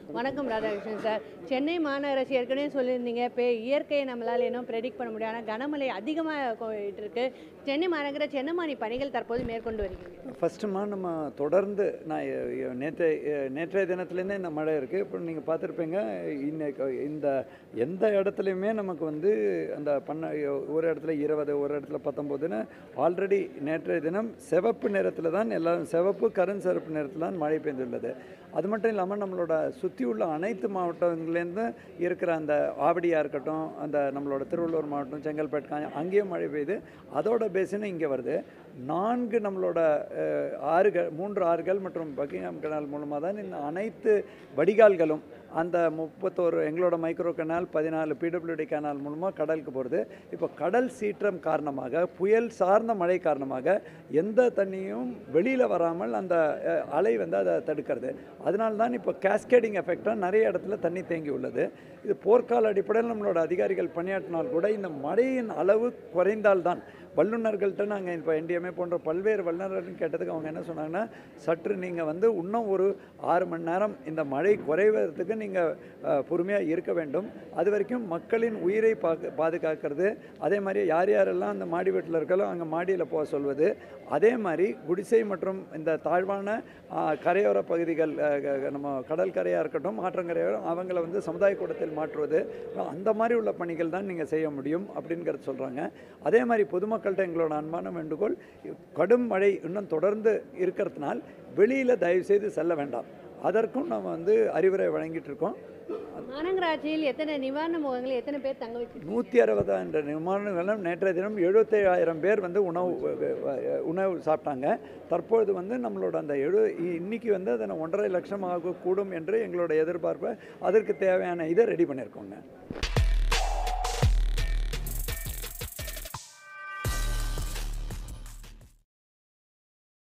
வணக்கம் ராதாகிருஷ்ணன் சார் சென்னை மாநகராட்சி ஏற்கனவே சொல்லியிருந்தீங்க இப்போ இயற்கையை நம்மளால் இன்னும் ப்ரெடிக்ட் பண்ண முடியும் ஆனால் கனமழை அதிகமாக போயிட்டு இருக்கு சென்னை மாநகராட்சி என்ன மாதிரி பணிகள் தற்போது மேற்கொண்டு வருகிறீங்க ஃபஸ்ட்டுமா நம்ம தொடர்ந்து நான் நேற்று நேற்றைய தினத்துலேருந்தே இந்த மழை இருக்குது இப்போ நீங்கள் பார்த்துருப்பீங்க இன்னைக்கு இந்த எந்த இடத்துலையுமே நமக்கு வந்து அந்த பண்ண ஒரு இடத்துல இருபது ஒரு இடத்துல பத்தொம்போதுன்னு ஆல்ரெடி நேற்றைய தினம் சிவப்பு நிறத்தில் தான் எல்லாம் சிவப்பு கருஞ்சிறப்பு நிறத்தில் தான் மழை பெய்துள்ளது அது மட்டும் இல்லாமல் நம்மளோட சுற்றி உள்ள அனைத்து மாவட்டங்கள்லேருந்து இருக்கிற அந்த ஆவடியாக இருக்கட்டும் அந்த நம்மளோட திருவள்ளூர் மாவட்டம் செங்கல்பட்டு காஞ்சி அங்கேயும் மழை பெய்யுது அதோட பேசினும் இங்கே வருது நான்கு நம்மளோட அஹ், ஆறுகள் மூன்று ஆறுகள் மற்றும் பக்கிங்ஹாம் கனால் மூலமாக தான் இந்த அனைத்து வடிகால்களும் அந்த முப்பத்தோரு எங்களோட மைக்ரோ கனால் பதினாலு பிடபிள்யூடி கனால் மூலமாக கடலுக்கு போகிறது இப்போ கடல் சீற்றம் காரணமாக புயல் சார்ந்த மழை காரணமாக எந்த தண்ணியும் வெளியில் வராமல் அந்த அஹ், அலை வந்து அதை தடுக்கிறது அதனால தான் இப்போ கேஸ்கேடிங் எஃபெக்டாக நிறைய இடத்துல தண்ணி தேங்கி உள்ளது இது போர்க்கால அடிப்படையில் நம்மளோட அதிகாரிகள் பணியாற்றினால் கூட இந்த மழையின் அளவு குறைந்தால்தான் வல்லுநர்கள்ட்ட நாங்கள் இப்போ என்டிஎம்ஏ போன்ற பல்வேறு வல்லுநர்கள் கேட்டதுக்கு அவங்க என்ன சொன்னாங்கன்னா சற்று நீங்கள் வந்து இன்னும் ஒரு ஆறு மணி நேரம் இந்த மழை குறைவதற்கு நீங்கள் பொறுமையாக இருக்க வேண்டும் அது வரைக்கும் மக்களின் உயிரை பாக்கு பாதுகாக்கிறது அதே மாதிரி யார் யாரெல்லாம் அந்த மாடி வீட்டில் இருக்காலோ அங்கே மாடியில் போக சொல்வது அதே மாதிரி குடிசை மற்றும் இந்த தாழ்வான ஆ, கரையோர பகுதிகள் அ, க- நம்ம கடல் கரையாக இருக்கட்டும் ஆற்றங்கரையாக அவங்கள வந்து சமுதாய கூடத்தில் மாற்றுவது அந்த மாதிரி உள்ள பணிகள் தான் நீங்கள் செய்ய முடியும் அப்படிங்கிறது சொல்கிறாங்க அதே மாதிரி பொதுமக்கள்கிட்ட எங்களோட அன்பான வேண்டுகோள் கடும் மழை இன்னும் தொடர்ந்து இருக்கிறதுனால் வெளியில் தயவுசெய்து செல்ல வேண்டாம் அதற்கும் நம்ம வந்து அறிவுரை வழங்கிட்டு இருக்கோம் மாநகராட்சியில் எத்தனை நிவாரண முகங்களை எத்தனை பேர் தங்க வச்சு நூற்றி அறுபதாயிரம் நிர்மாணங்களும் நேற்றைய தினம் எழுபத்தேழாயிரம் பேர் வந்து உணவு அஹ், உணவு சாப்பிட்டாங்க தற்பொழுது வந்து நம்மளோட அந்த எழு இ- இன்னைக்கு வந்து அதனை ஒன்றரை லட்சம் ஆகக்கூடும் என்று எங்களோட எதிர்பார்ப்பை அதற்கு தேவையான இதை ரெடி பண்ணியிருக்கோங்க